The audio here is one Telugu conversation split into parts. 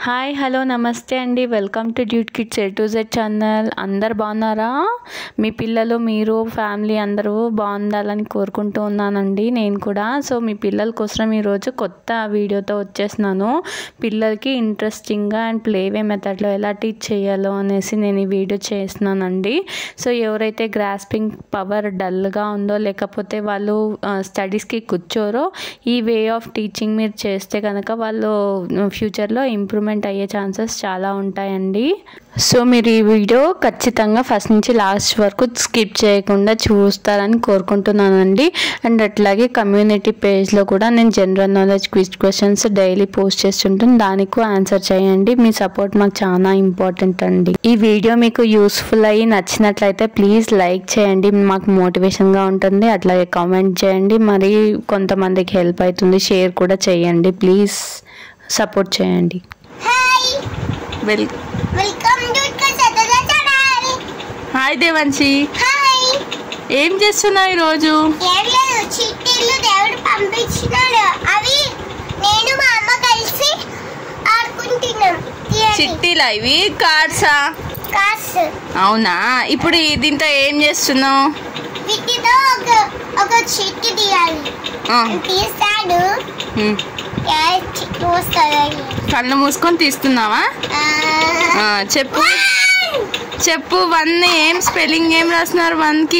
హాయ్ హలో నమస్తే అండి welcome to dude kids A to Z channel అందరు బాగున్నారా మీ పిల్లలు మీరు ఫ్యామిలీ అందరూ బాగుండాలని కోరుకుంటూ ఉన్నానండి నేను కూడా సో మీ పిల్లల కోసం ఈరోజు కొత్త వీడియోతో వచ్చేసినాను పిల్లలకి ఇంట్రెస్టింగ్గా అండ్ ప్లేవే మెథడ్లో ఎలా టీచ్ చేయాలో అనేసి నేను ఈ వీడియో చేస్తున్నానండి సో ఎవరైతే గ్రాస్పింగ్ పవర్ డల్గా ఉందో లేకపోతే వాళ్ళు స్టడీస్కి కూర్చోరో ఈ వే ఆఫ్ టీచింగ్ మీరు చేస్తే కనుక వాళ్ళు ఫ్యూచర్లో ఇంప్రూవ్మెంట్ అయ్యే ఛాన్సెస్ చాలా ఉంటాయండి సో మీరు ఈ వీడియో ఖచ్చితంగా ఫస్ట్ నుంచి లాస్ట్ వరకు స్కిప్ చేయకుండా చూస్తారని కోరుకుంటున్నానండి అండ్ అట్లాగే కమ్యూనిటీ పేజ్లో కూడా నేను general knowledge quiz questions daily post చేస్తుంటాను దానికి ఆన్సర్ చేయండి మీ సపోర్ట్ మాకు చాలా ఇంపార్టెంట్ అండి ఈ వీడియో మీకు యూస్ఫుల్ అయ్యి నచ్చినట్లయితే ప్లీజ్ లైక్ చేయండి మాకు మోటివేషన్గా ఉంటుంది అట్లాగే కామెంట్ చేయండి మరి కొంతమందికి హెల్ప్ అవుతుంది షేర్ కూడా చేయండి ప్లీజ్ సపోర్ట్ చేయండి హాయ్ వెల్ వెల్కమ్ టు కసదల ఛానల్ హాయ్ దేవంశి హాయ్ ఏం చేస్తున్నావు ఈరోజు ఏం లేదు చిట్టీలు దేవుడు పంపించినాడు అవి నేను మా అమ్మ కలిసి ఆడుకుంటున్నాం తీయండి. చిట్టీలా ఇవి కార్డ్సా కాసు అవునా ఇప్పుడు ఈ- దీంతో ఏం చేస్తున్నావు వీటితో ఒక ఒక చిట్టి తీయాలి ఆ, తీస్తాడు ఉమ్. ఏ చిట్టి వస్తుంది కళ్ళు మూసుకొని తీస్తున్నావా ఆ, చెప్పు చెప్పు వన్ ఏం స్పెల్లింగ్ ఏం రాస్తున్నారు వన్ కి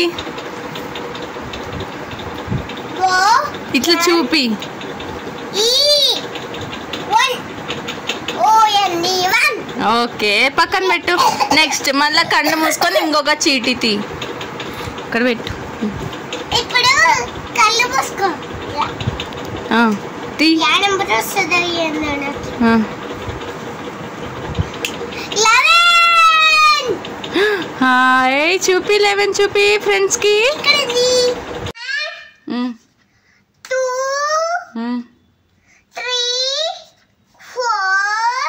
ఓ ఇట్లా చూపి ఈ వన్ ఓ ఎన్ ఈ వన్ ఓకే పక్కన పెట్టు నెక్స్ట్ మళ్ళీ కళ్ళు మూసుకొని ఇంకొక చీటీ తీ ఇక్కడ పెట్టు ఇప్పుడు కళ్ళు మూసుకో ఆ, తీ యా నెంబర్ వస్తుంది ఏందో నాకు ఆ. లెవెన్ హాయ్ చూపి లెవెన్ చూపి ఫ్రెండ్స్ కి ఇక్కడ ఉంది um, two um. Three four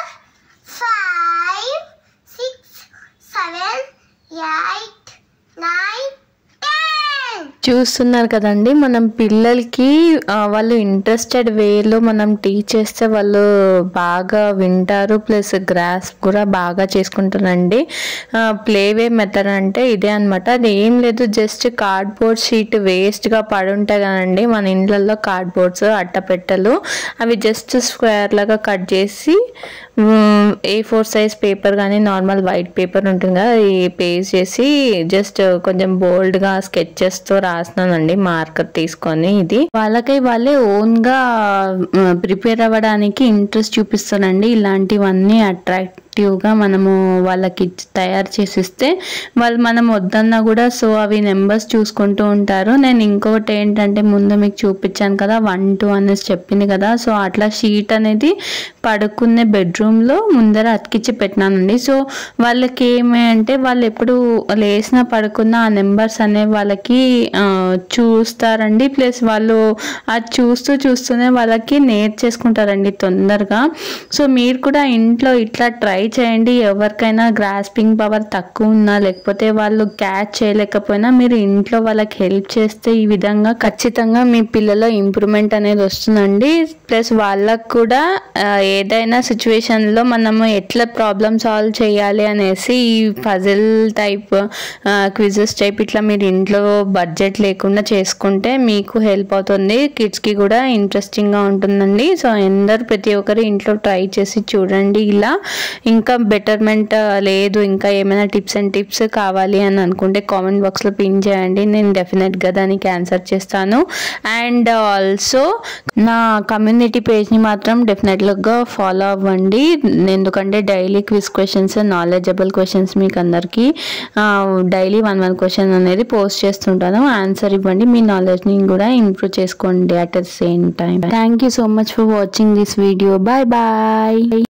five six seven eight nine ten చూస్తున్నారు కదండి మనం పిల్లలకి ఆ, వాళ్ళు ఇంట్రెస్టెడ్ వేలో మనం టీచ్ చేస్తే వాళ్ళు బాగా వింటారు ప్లస్ గ్రాస్ కూడా బాగా చేసుకుంటారండి ప్లేవే మెథడ్ అంటే ఇదే అనమాట అది ఏం లేదు జస్ట్ కార్డ్బోర్డ్ షీట్ వేస్ట్గా పడి ఉంటాయి కదండి మన ఇండ్లలో కార్డ్బోర్డ్స్ అట్టపెట్టెలు అవి జస్ట్ స్క్వేర్ లాగా కట్ చేసి ఏ ఫోర్ సైజ్ పేపర్ కానీ నార్మల్ వైట్ పేపర్ ఉంటుంది కదా అది పేస్ట్ చేసి జస్ట్ కొంచెం బోల్డ్గా స్కెచెస్తో రాస్తున్నానండి మార్కర్ తీసుకొని ఇది వాళ్ళకై వాళ్ళే ఓన్గా ప్రిపేర్ అవ్వడానికి ఇంట్రెస్ట్ చూపిస్తానండి ఇలాంటివన్నీ అట్రాక్ట్ గా మనము వాళ్ళకి తయారు చేసిస్తే వాళ్ళు మనం వద్దన్నా కూడా సో అవి నెంబర్స్ చూసుకుంటూ ఉంటారు నేను ఇంకొకటి ఏంటంటే ముందు మీకు చూపించాను కదా వన్ టూ అనేసి చెప్పింది కదా సో అట్లా షీట్ అనేది పడుకునే బెడ్రూమ్లో ముందర అతికిచ్చి పెట్టినానండి సో వాళ్ళకి ఏమి అంటే వాళ్ళు ఎప్పుడు లేచిన పడుకున్న ఆ నెంబర్స్ అనే వాళ్ళకి ఆ, చూస్తారండి ప్లస్ వాళ్ళు అది చూస్తూ చూస్తూనే వాళ్ళకి నేర్చేసుకుంటారండి తొందరగా సో మీరు కూడా ఇంట్లో ఇట్లా ట్రై చేయండి ఎవరికైనా గ్రాస్పింగ్ పవర్ తక్కువ ఉన్నా లేకపోతే వాళ్ళు క్యాచ్ చేయలేకపోయినా మీరు ఇంట్లో వాళ్ళకి హెల్ప్ చేస్తే ఈ విధంగా ఖచ్చితంగా మీ పిల్లలో ఇంప్రూవ్మెంట్ అనేది వస్తుందండి ప్లస్ వాళ్ళకు కూడా ఆ, ఏదైనా సిచ్యువేషన్లో మనము ఎట్లా ప్రాబ్లమ్ సాల్వ్ చేయాలి అనేసి ఈ పజిల్ టైప్ క్విజెస్ టైప్ ఇట్లా మీరు ఇంట్లో బడ్జెట్ లేకుండా చేసుకుంటే మీకు హెల్ప్ అవుతుంది కిడ్స్కి కూడా ఇంట్రెస్టింగ్గా ఉంటుందండి సో అందరు ప్రతి ఒక్కరు ఇంట్లో ట్రై చేసి చూడండి ఇలా ఇంకా బెటర్మెంట్ లేదు ఇంకా ఏమైనా టిప్స్ అండ్ టిప్స్ కావాలి అని అనుకుంటే కామెంట్ బాక్స్లో పిన్ చేయండి నేను డెఫినెట్గా దానికి ఆన్సర్ చేస్తాను అండ్ ఆల్సో నా కమ్యూనిటీ పేజ్ని మాత్రం డెఫినెట్గా ఫాలో అవ్వండి ఎందుకంటే daily quiz questions knowledgeable questions మీకు అందరికీ డైలీ వన్ వన్ క్వశ్చన్ అనేది పోస్ట్ చేస్తుంటాను ఆన్సర్ ఇవ్వండి మీ నాలెడ్జ్ని కూడా ఇంప్రూవ్ చేసుకోండి at the same time thank you so much for watching this video bye bye